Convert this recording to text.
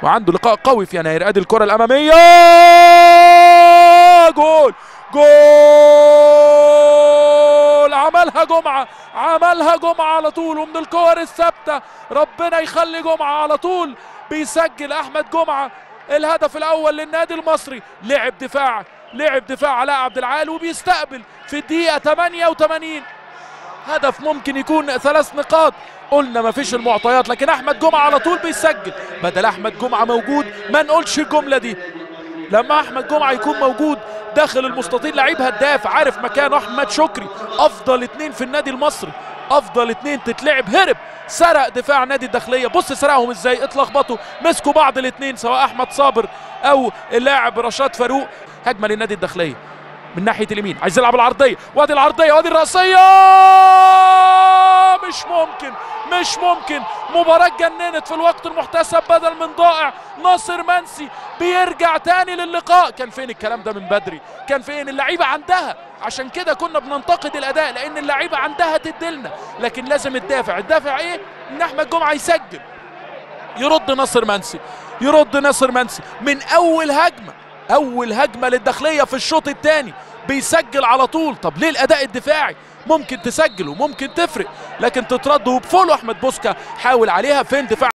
وعنده لقاء قوي في يناير ادي الكره الاماميه جول جول عملها جمعه عملها جمعه على طول ومن الكور الثابته ربنا يخلي جمعه على طول بيسجل احمد جمعه الهدف الاول للنادي المصري لعب دفاع لعب دفاع علاء عبد العال وبيستقبل في الدقيقه 88 هدف ممكن يكون ثلاث نقاط قلنا ما فيش المعطيات لكن احمد جمعه على طول بيسجل بدل احمد جمعه موجود ما نقولش الجمله دي لما احمد جمعه يكون موجود داخل المستطيل لعيب هداف عارف مكانه احمد شكري افضل اتنين في النادي المصري افضل اتنين تتلعب هرب سرق دفاع نادي الداخليه بص سرقهم ازاي اتلخبطوا مسكوا بعض الاتنين سواء احمد صابر او اللاعب رشاد فاروق هجمه للنادي الداخليه من ناحيه اليمين عايز يلعب العرضيه وادي العرضيه وادي الراسيه مش ممكن مش ممكن مباراة اتجننت في الوقت المحتسب بدل من ضائع ناصر منسي بيرجع تاني للقاء كان فين الكلام ده من بدري كان فين اللعيبة عندها عشان كده كنا بننتقد الاداء لان اللعيبة عندها تدلنا لكن لازم الدافع الدافع ايه ان احمد جمعة يسجل يرد ناصر منسي يرد ناصر منسي من اول هجمة اول هجمة للداخلية في الشوط الثاني بيسجل على طول طب ليه الاداء الدفاعي ممكن تسجل وممكن تفرق لكن تترد وبفولو احمد بوسكا حاول عليها فين دفاع